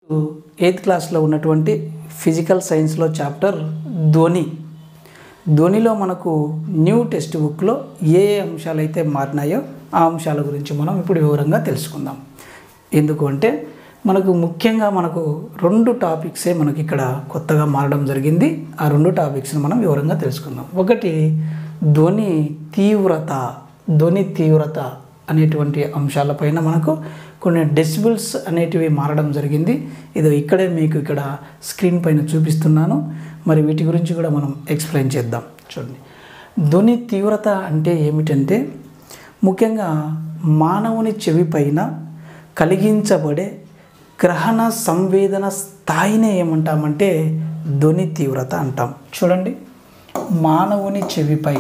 eighth క్లాస్లో ఉన్నటువంటి physical సైన్స్లో చాప్టర్ ధ్వని ధ్వనిలో మనకు న్యూ టెక్స్ట్ బుక్లో ఏ ఏ అంశాలు అయితే మారినాయో ఆ అంశాల గురించి మనం ఇప్పుడు వివరంగా తెలుసుకుందాం ఎందుకు అంటే మనకు ముఖ్యంగా మనకు రెండు టాపిక్సే మనకి ఇక్కడ కొత్తగా మారడం జరిగింది ఆ రెండు టాపిక్స్ని మనం వివరంగా తెలుసుకుందాం ఒకటి ధ్వని తీవ్రత ధ్వని తీవ్రత అనేటువంటి అంశాలపైన మనకు కొన్ని డెసిబుల్స్ అనేటివి మారడం జరిగింది ఇది ఇక్కడే మీకు ఇక్కడ స్క్రీన్ పైన చూపిస్తున్నాను మరి వీటి గురించి కూడా మనం ఎక్స్ప్లెయిన్ చేద్దాం చూడండి ధ్వని తీవ్రత అంటే ఏమిటంటే ముఖ్యంగా మానవుని చెవి పైన కలిగించబడే గ్రహణ సంవేదన స్థాయినే ఏమంటామంటే ధ్వని తీవ్రత అంటాం చూడండి మానవుని చెవిపై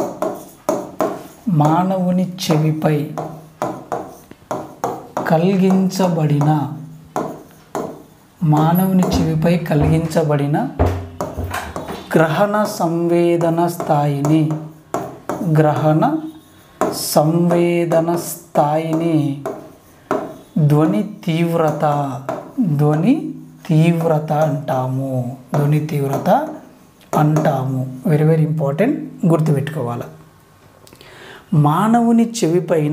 మానవుని చెవిపై కలిగించబడిన మానవుని చెవిపై కలిగించబడిన గ్రహణ సంవేదన స్థాయిని గ్రహణ సంవేదన స్థాయిని ధ్వని తీవ్రత ధ్వని తీవ్రత అంటాము ధ్వని తీవ్రత అంటాము వెరీ వెరీ ఇంపార్టెంట్ గుర్తుపెట్టుకోవాలి మానవుని చెవిపైన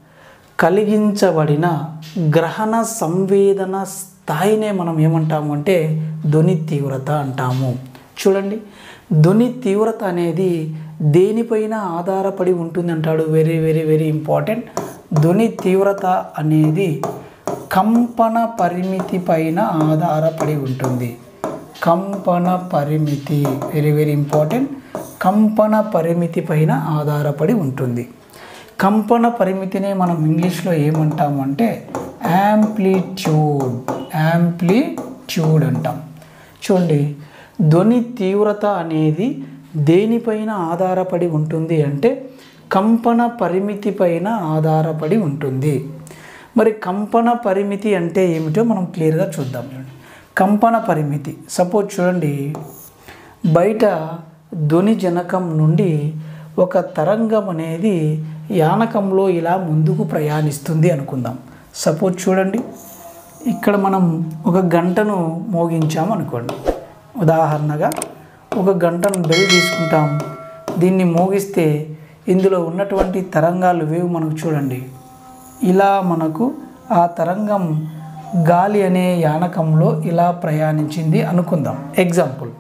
కలిగించబడిన గ్రహణ సంవేదన స్థాయినే మనం ఏమంటాము అంటే ధ్వని తీవ్రత అంటాము చూడండి ధ్వని తీవ్రత అనేది దేనిపైన ఆధారపడి ఉంటుంది అంటాడు వెరీ వెరీ వెరీ ఇంపార్టెంట్ ధ్వని తీవ్రత అనేది కంపన పరిమితి పైన ఆధారపడి ఉంటుంది కంపన పరిమితి వెరీ వెరీ ఇంపార్టెంట్ కంపన పరిమితి పైన ఆధారపడి ఉంటుంది కంపన పరిమితినే మనం ఇంగ్లీష్లో ఏమంటామంటే యాంప్లిట్యూడ్ యాంప్లిట్యూడ్ అంటాం చూడండి ధ్వని తీవ్రత అనేది దేనిపైన ఆధారపడి ఉంటుంది అంటే కంపన పరిమితి పైన ఆధారపడి ఉంటుంది మరి కంపన పరిమితి అంటే ఏమిటో మనం క్లియర్గా చూద్దాం చూడండి కంపన పరిమితి సపోజ్ చూడండి బయట ధ్వని జనకం నుండి ఒక తరంగం అనేది యానకంలో ఇలా ముందుకు ప్రయాణిస్తుంది అనుకుందాం సపోజ్ చూడండి ఇక్కడ మనం ఒక గంటను మోగించాము అనుకోండి ఉదాహరణగా ఒక గంటను బెల్ తీసుకుంటాం దీన్ని మోగిస్తే ఇందులో ఉన్నటువంటి తరంగాలు వేవ్ మనకు చూడండి ఇలా మనకు ఆ తరంగం గాలి అనే యానకంలో ఇలా ప్రయాణించింది అనుకుందాం ఎగ్జాంపుల్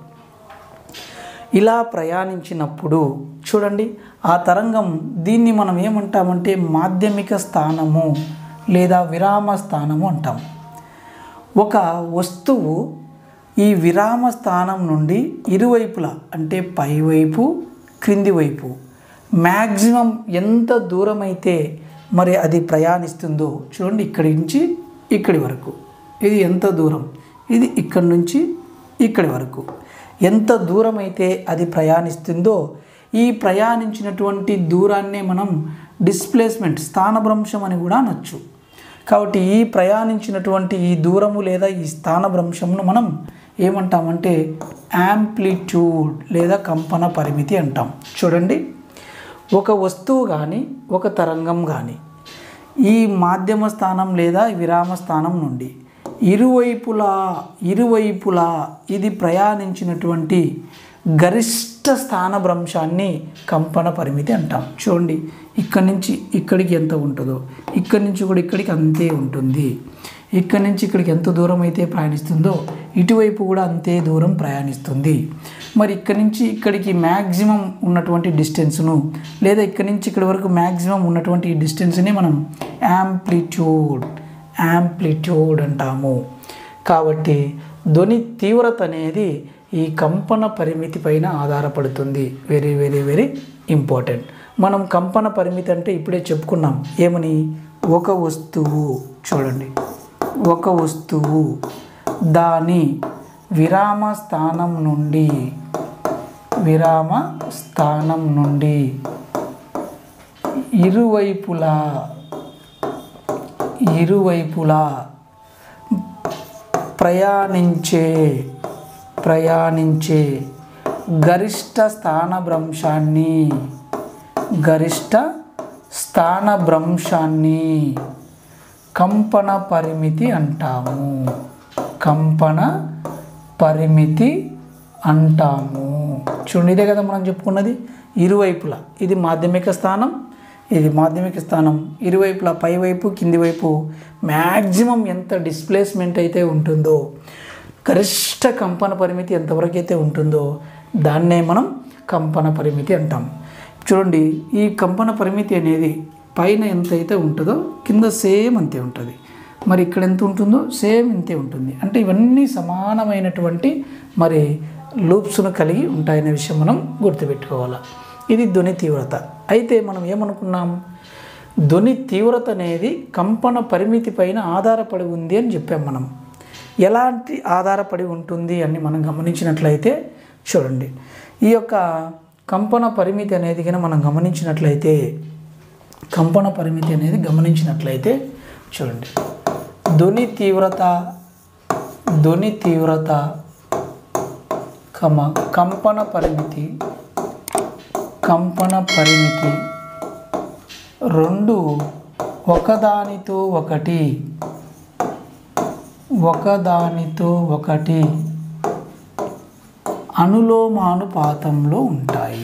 ఇలా ప్రయాణించినప్పుడు చూడండి ఆ తరంగం దీన్ని మనం ఏమంటామంటే మాధ్యమిక స్థానము లేదా విరామ స్థానము అంటాం ఒక వస్తువు ఈ విరామ స్థానం నుండి ఇరువైపులా అంటే పైవైపు క్రింది వైపు మ్యాక్సిమం ఎంత దూరం అయితే మరి అది ప్రయాణిస్తుందో చూడండి ఇక్కడి నుంచి ఇక్కడి వరకు ఇది ఎంత దూరం ఇది ఇక్కడి నుంచి ఇక్కడి వరకు ఎంత దూరం అయితే అది ప్రయాణిస్తుందో ఈ ప్రయాణించినటువంటి దూరాన్నే మనం డిస్ప్లేస్మెంట్ స్థానభ్రంశం అని కూడా అనొచ్చు కాబట్టి ఈ ప్రయాణించినటువంటి ఈ దూరము లేదా ఈ స్థానభ్రంశంను మనం ఏమంటామంటే యాంప్లిట్యూడ్ లేదా కంపన పరిమితి అంటాం చూడండి ఒక వస్తువు కానీ ఒక తరంగం కానీ ఈ మాధ్యమ స్థానం లేదా విరామ స్థానం నుండి ఇరువైపులా ఇరువైపులా ఇది ప్రయాణించినటువంటి గరిష్ట స్థానభ్రంశాన్ని కంపన పరిమితి అంటాం చూడండి ఇక్కడి నుంచి ఇక్కడికి ఎంత ఉంటుందో ఇక్కడి నుంచి కూడా ఇక్కడికి అంతే ఉంటుంది ఇక్కడి నుంచి ఇక్కడికి ఎంత దూరం అయితే ప్రయాణిస్తుందో ఇటువైపు కూడా అంతే దూరం ప్రయాణిస్తుంది మరి ఇక్కడి నుంచి ఇక్కడికి మ్యాక్సిమం ఉన్నటువంటి డిస్టెన్స్ను లేదా ఇక్కడి నుంచి ఇక్కడి వరకు మ్యాక్సిమం ఉన్నటువంటి ఈ డిస్టెన్స్ని మనం యాంప్లిట్యూడ్ యాంప్లిట్యూడ్ అంటాము కాబట్టి ధ్వని తీవ్రత అనేది ఈ కంపన పరిమితి పైన ఆధారపడుతుంది వెరీ వెరీ వెరీ ఇంపార్టెంట్ మనం కంపన పరిమితి అంటే ఇప్పుడే చెప్పుకున్నాం ఏమని ఒక వస్తువు చూడండి ఒక వస్తువు దాని విరామ స్థానం నుండి విరామ స్థానం నుండి ఇరువైపులా ఇరువైపులా ప్రయాణించే ప్రయాణించే గరిష్ట స్థానభ్రంశాన్ని గరిష్ట స్థానభ్రంశాన్ని కంపన పరిమితి అంటాము కంపన పరిమితి అంటాము చూడండి ఇదే కదా మనం చెప్పుకున్నది ఇరువైపులా ఇది మాధ్యమిక స్థానం ఇది మాధ్యమిక స్థానం ఇరువైపులా పైవైపు కింది వైపు మ్యాక్సిమం ఎంత డిస్ప్లేస్మెంట్ అయితే ఉంటుందో గరిష్ట కంపన పరిమితి ఎంతవరకు అయితే ఉంటుందో దాన్నే మనం కంపన పరిమితి అంటాం చూడండి ఈ కంపన పరిమితి అనేది పైన ఎంత అయితే ఉంటుందో కింద సేమ్ అంతే ఉంటుంది మరి ఇక్కడ ఎంత ఉంటుందో సేమ్ ఇంతే ఉంటుంది అంటే ఇవన్నీ సమానమైనటువంటి మరి లూప్స్ను కలిగి ఉంటాయనే విషయం మనం గుర్తుపెట్టుకోవాలి ఇది ధ్వని తీవ్రత అయితే మనం ఏమనుకున్నాం ధ్వని తీవ్రత అనేది కంపన పరిమితి పైన ఆధారపడి ఉంది అని చెప్పాం మనం ఎలాంటి ఆధారపడి ఉంటుంది అని మనం గమనించినట్లయితే చూడండి ఈ యొక్క కంపన పరిమితి అనేది కనుక మనం గమనించినట్లయితే కంపన పరిమితి అనేది గమనించినట్లయితే చూడండి ధ్వని తీవ్రత ధ్వని తీవ్రత కమ కంపన పరిమితి కంపన పరిమితి రెండు ఒకదానితో ఒకటి ఒకదానితో ఒకటి అనులోమానుపాతంలో ఉంటాయి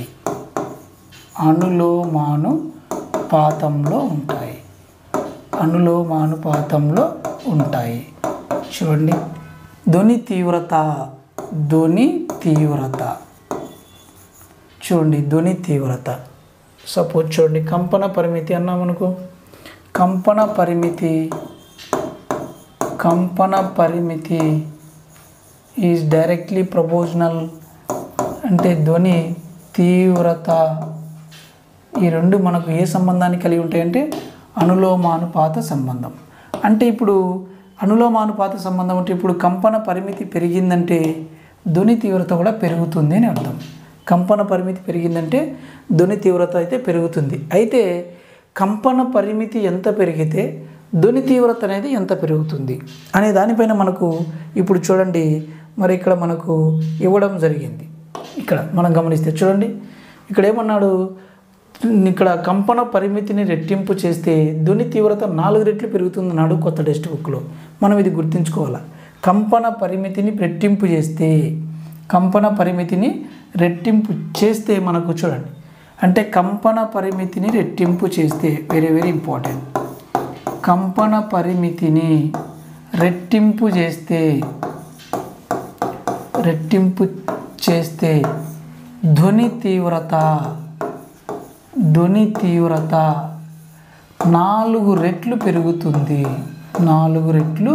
అనులోమానుపాతంలో ఉంటాయి అనులోమానుపాతంలో ఉంటాయి చూడండి ధ్వని తీవ్రత ధ్వని తీవ్రత చూడండి ధ్వని తీవ్రత సపోజ్ చూడండి కంపన పరిమితి అన్నామనుకో కంపన పరిమితి కంపన పరిమితి ఈజ్ డైరెక్ట్లీ ప్రపోజనల్ అంటే ధ్వని తీవ్రత ఈ రెండు మనకు ఏ సంబంధాన్ని కలిగి ఉంటాయంటే అనులోమానుపాత సంబంధం అంటే ఇప్పుడు అనులోమానుపాత సంబంధం అంటే ఇప్పుడు కంపన పరిమితి పెరిగిందంటే ధ్వని తీవ్రత కూడా పెరుగుతుంది అని అర్థం కంపన పరిమితి పెరిగిందంటే ధ్వని తీవ్రత అయితే పెరుగుతుంది అయితే కంపన పరిమితి ఎంత పెరిగితే ధ్వని తీవ్రత అనేది ఎంత పెరుగుతుంది అనే దానిపైన మనకు ఇప్పుడు చూడండి మరి ఇక్కడ మనకు ఇవ్వడం జరిగింది ఇక్కడ మనం గమనిస్తే చూడండి ఇక్కడ ఏమన్నాడు ఇక్కడ కంపన పరిమితిని రెట్టింపు చేస్తే ధ్వని తీవ్రత నాలుగు రెట్లు పెరుగుతుందన్నాడు కొత్త టెక్స్ట్ బుక్లో మనం ఇది గుర్తుంచుకోవాలి కంపన పరిమితిని రెట్టింపు చేస్తే కంపన పరిమితిని రెట్టింపు చేస్తే మనకు చూడండి అంటే కంపన పరిమితిని రెట్టింపు చేస్తే వెరీ వెరీ ఇంపార్టెంట్ కంపన పరిమితిని రెట్టింపు చేస్తే రెట్టింపు చేస్తే ధ్వని తీవ్రత ధ్వని తీవ్రత నాలుగు రెట్లు పెరుగుతుంది నాలుగు రెట్లు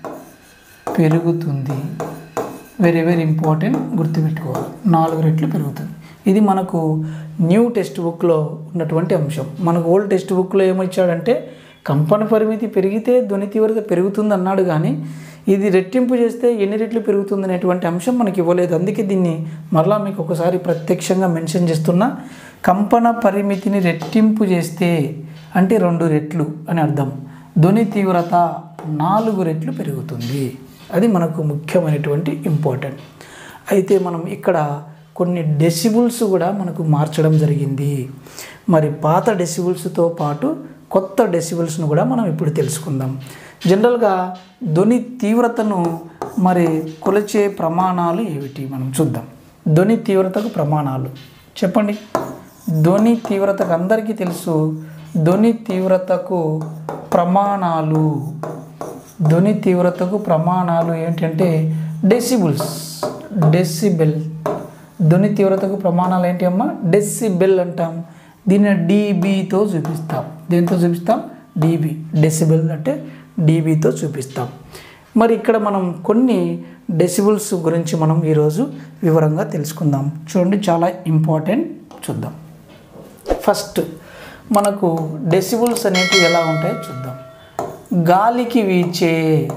పెరుగుతుంది వెరీ వెరీ ఇంపార్టెంట్ గుర్తుపెట్టుకోవాలి నాలుగు రెట్లు పెరుగుతుంది ఇది మనకు న్యూ టెక్స్ట్ బుక్లో ఉన్నటువంటి అంశం మనకు ఓల్డ్ టెక్స్ట్ బుక్లో ఏమిచ్చాడంటే కంపన పరిమితి పెరిగితే ధ్వని తీవ్రత పెరుగుతుంది అన్నాడు కానీ ఇది రెట్టింపు చేస్తే ఎన్ని రెట్లు పెరుగుతుంది అనేటువంటి అంశం మనకి ఇవ్వలేదు అందుకే దీన్ని మరలా మీకు ఒకసారి ప్రత్యక్షంగా మెన్షన్ చేస్తున్నా కంపన పరిమితిని రెట్టింపు చేస్తే అంటే రెండు రెట్లు అని అర్థం ధ్వని తీవ్రత నాలుగు రెట్లు పెరుగుతుంది అది మనకు ముఖ్యమైనటువంటి ఇంపార్టెంట్ అయితే మనం ఇక్కడ కొన్ని డెసిబుల్స్ కూడా మనకు మార్చడం జరిగింది మరి పాత డెసిబుల్స్తో పాటు కొత్త డెసిబుల్స్ను కూడా మనం ఇప్పుడు తెలుసుకుందాం జనరల్గా ధ్వని తీవ్రతను మరి కొలిచే ప్రమాణాలు ఏమిటి మనం చూద్దాం ధ్వని తీవ్రతకు ప్రమాణాలు చెప్పండి ధ్వని తీవ్రతకు అందరికీ తెలుసు ధ్వని తీవ్రతకు ప్రమాణాలు ధ్వని తీవ్రతకు ప్రమాణాలు ఏంటంటే డెసిబుల్స్ డెసిబెల్ ధ్వని తీవ్రతకు ప్రమాణాలు ఏంటి అమ్మా డెసిబెల్ అంటాం దీన్ని డీబీతో చూపిస్తాం దేంతో చూపిస్తాం డీబీ డెసిబెల్ అంటే డీబీతో చూపిస్తాం మరి ఇక్కడ మనం కొన్ని డెసిబుల్స్ గురించి మనం ఈరోజు వివరంగా తెలుసుకుందాం చూడండి చాలా ఇంపార్టెంట్ చూద్దాం ఫస్ట్ మనకు డెసిబుల్స్ అనేటివి ఎలా ఉంటాయో చూద్దాం గాలికి వీచే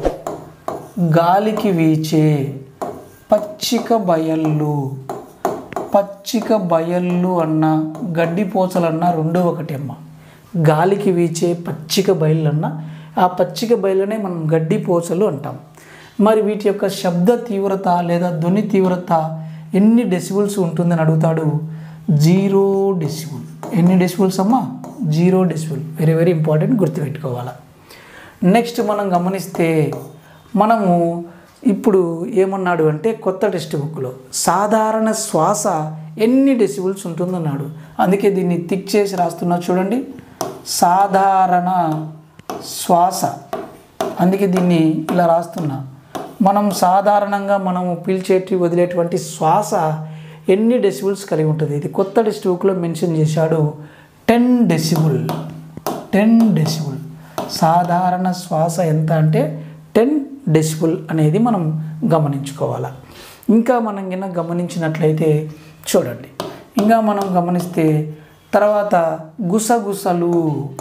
గాలికి వీచే పచ్చిక బయళ్ళు పచ్చిక బయళ్ళు అన్న గడ్డి పోచలన్న రెండో ఒకటి అమ్మ గాలికి వీచే పచ్చిక బయళ్ళన్న ఆ పచ్చిక బయలునే మనం గడ్డి పోచలు అంటాం మరి వీటి యొక్క శబ్ద తీవ్రత లేదా ధ్వని తీవ్రత ఎన్ని డెసిబుల్స్ ఉంటుందని అడుగుతాడు జీరో డెసిబుల్ ఎన్ని డెసిబుల్స్ అమ్మా zero decibel very very important గుర్తుపెట్టుకోవాలి నెక్స్ట్ మనం గమనిస్తే మనము ఇప్పుడు ఏమన్నాడు అంటే కొత్త టెక్స్ట్ బుక్లో సాధారణ శ్వాస ఎన్ని డెసిబుల్స్ ఉంటుందన్నాడు అందుకే దీన్ని టిక్ చేసి రాస్తున్నా చూడండి సాధారణ శ్వాస అందుకే దీన్ని ఇలా రాస్తున్నా మనం సాధారణంగా మనము పీల్చేటి వదిలేటువంటి శ్వాస ఎన్ని డెసిబుల్స్ కలిగి ఉంటుంది ఇది కొత్త టెక్స్ట్ బుక్లో మెన్షన్ చేశాడు టెన్ డెసిబుల్ టెన్ డెసిబుల్ సాధారణ శ్వాస ఎంత అంటే టెన్ డెసిబుల్ అనేది మనం గమనించుకోవాలి ఇంకా మనం కింద గమనించినట్లయితే చూడండి ఇంకా మనం గమనిస్తే తర్వాత గుసగుసలు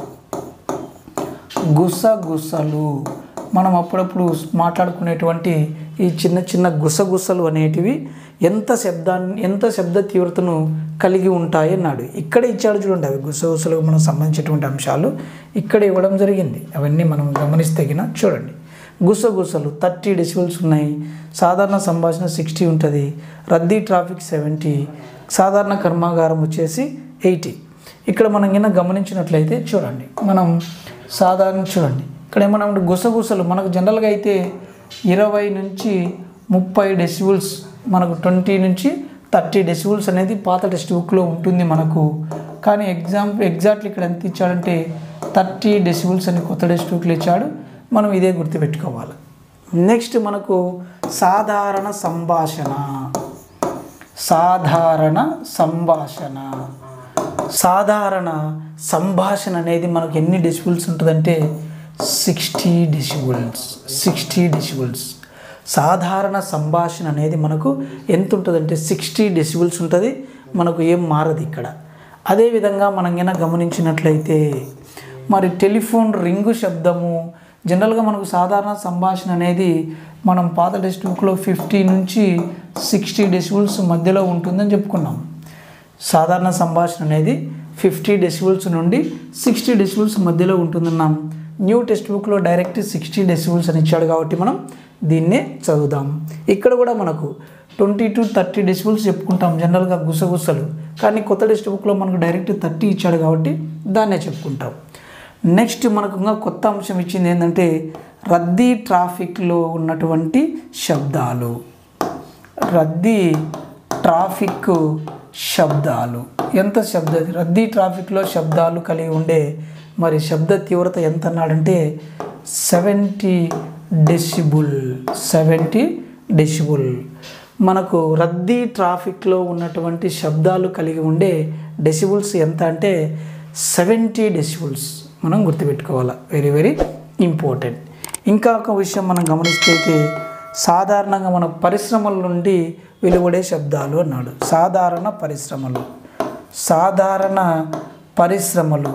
గుసగుసలు మనం అప్పుడప్పుడు మాట్లాడుకునేటువంటి ఈ చిన్న చిన్న గుసగుసలు అనేటివి ఎంత శబ్దాన్ని ఎంత శబ్ద తీవ్రతను కలిగి ఉంటాయి అన్నాడు ఇక్కడ ఇచ్చాడు చూడండి అవి గుసగుసలకు మనం సంబంధించినటువంటి అంశాలు ఇక్కడ ఇవ్వడం జరిగింది అవన్నీ మనం గమనిస్తే గిన చూడండి గుసగుసలు థర్టీ డెసిబుల్స్ ఉన్నాయి సాధారణ సంభాషణ సిక్స్టీ ఉంటుంది రద్దీ ట్రాఫిక్ సెవెంటీ సాధారణ కర్మాగారం వచ్చేసి ఎయిటీ ఇక్కడ మనం కింద గమనించినట్లయితే చూడండి మనం సాధారణ చూడండి ఇక్కడ ఏమన్నా గుసగుసలు మనకు జనరల్గా అయితే ఇరవై నుంచి ముప్పై డెసిబుల్స్ మనకు ట్వంటీ నుంచి థర్టీ డెసిబుల్స్ అనేది పాత టెక్స్ట్ బుక్లో ఉంటుంది మనకు కానీ ఎగ్జామ్ ఎగ్జాక్ట్లీ ఇక్కడ ఎంత ఇచ్చాడంటే థర్టీ డెసిబుల్స్ అని కొత్త టెక్స్ట్ బుక్లో ఇచ్చాడు మనం ఇదే గుర్తుపెట్టుకోవాలి నెక్స్ట్ మనకు సాధారణ సంభాషణ సాధారణ సంభాషణ సాధారణ సంభాషణ అనేది మనకు ఎన్ని డెసిబుల్స్ ఉంటుందంటే సిక్స్టీ డెసిబుల్స్ సిక్స్టీ డెసిబుల్స్ సాధారణ సంభాషణ అనేది మనకు ఎంత ఉంటుందంటే సిక్స్టీ డెసిబుల్స్ ఉంటుంది మనకు ఏం మారదు ఇక్కడ అదేవిధంగా మనం కనుక గమనించినట్లయితే మరి టెలిఫోన్ రింగు శబ్దము జనరల్గా మనకు సాధారణ సంభాషణ అనేది మనం పాత టెక్స్ట్ బుక్లో ఫిఫ్టీ నుంచి సిక్స్టీ డెసిబుల్స్ మధ్యలో ఉంటుందని చెప్పుకున్నాం సాధారణ సంభాషణ అనేది ఫిఫ్టీ డెసిబుల్స్ నుండి సిక్స్టీ డెసిబుల్స్ మధ్యలో ఉంటుందన్నాం న్యూ టెక్స్ట్ బుక్లో డైరెక్ట్ సిక్స్టీ డెసిబుల్స్ అని ఇచ్చాడు కాబట్టి మనం దీన్నే చదువుదాం ఇక్కడ కూడా మనకు ట్వంటీ టు థర్టీ డెసిబుల్స్ చెప్పుకుంటాం జనరల్గా గుసగుసలు కానీ కొత్త టెక్స్ట్ బుక్లో మనకు డైరెక్ట్ థర్టీ ఇచ్చాడు కాబట్టి దాన్నే చెప్పుకుంటాం నెక్స్ట్ మనకు ఇంకా కొత్త అంశం ఇచ్చింది ఏంటంటే రద్దీ ట్రాఫిక్లో ఉన్నటువంటి శబ్దాలు రద్దీ ట్రాఫిక్ శబ్దాలు ఎంత శబ్ద రద్దీ ట్రాఫిక్లో శబ్దాలు కలిగి ఉండే మరి శబ్ద తీవ్రత ఎంత అన్నాడంటే సెవెంటీ డెసిబుల్ సెవెంటీ డెసిబుల్ మనకు రద్దీ ట్రాఫిక్లో ఉన్నటువంటి శబ్దాలు కలిగి ఉండే డెసిబుల్స్ ఎంత అంటే సెవెంటీ డెసిబుల్స్ మనం గుర్తుపెట్టుకోవాలి వెరీ వెరీ ఇంపార్టెంట్ ఇంకా ఒక విషయం మనం గమనిస్తే అయితే సాధారణంగా మన పరిశ్రమల నుండి వెలువడే శబ్దాలు అన్నాడు సాధారణ పరిశ్రమలు సాధారణ పరిశ్రమలు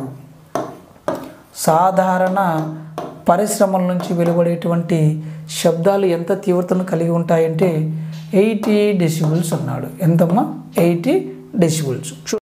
సాధారణ పరిశ్రమల నుంచి వెలువడేటువంటి శబ్దాలు ఎంత తీవ్రతను కలిగి ఉంటాయంటే ఎయిటీ డెసిబుల్స్ అన్నాడు ఎంతమ్మా ఎయిటీ డెసిబుల్స్